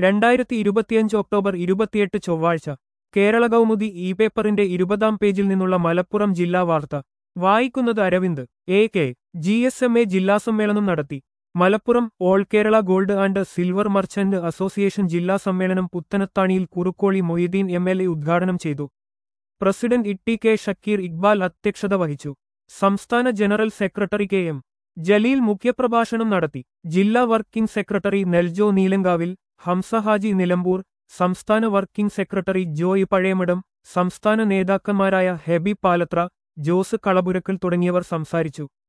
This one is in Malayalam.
രണ്ടായിരത്തി ഇരുപത്തിയഞ്ച് ഒക്ടോബർ ഇരുപത്തിയെട്ട് ചൊവ്വാഴ്ച കേരള കൗമുദി ഇ പേപ്പറിന്റെ ഇരുപതാം പേജിൽ നിന്നുള്ള മലപ്പുറം ജില്ലാ വാർത്ത വായിക്കുന്നത് Aravind A K G S M A ജില്ലാ സമ്മേളനം നടത്തി Malappuram all Kerala gold and silver merchant association ജില്ലാ സമ്മേളനം പുത്തനത്താണിയിൽ Kurukkoli Moideen M L A ഉദ്ഘാടനം ചെയ്തു പ്രസിഡന്റ് ഇട്ടി കെ ഷക്കീർ ഇക്ബാൽ അധ്യക്ഷത വഹിച്ചു സംസ്ഥാന general secretary K M Jaleel മുഖ്യപ്രഭാഷണം നടത്തി ജില്ലാ വർക്കിംഗ് സെക്രട്ടറി നെൽജോ നീലങ്കാവിൽ ഹംസ ഹാജി നിലമ്പൂർ സംസ്ഥാന വർക്കിംഗ് സെക്രട്ടറി ജോയ് പഴയമഠം സംസ്ഥാന നേതാക്കന്മാരായ ഹെബി പാലത്ര ജോസ് കളപുരക്കൽ തുടങ്ങിയവർ സംസാരിച്ചു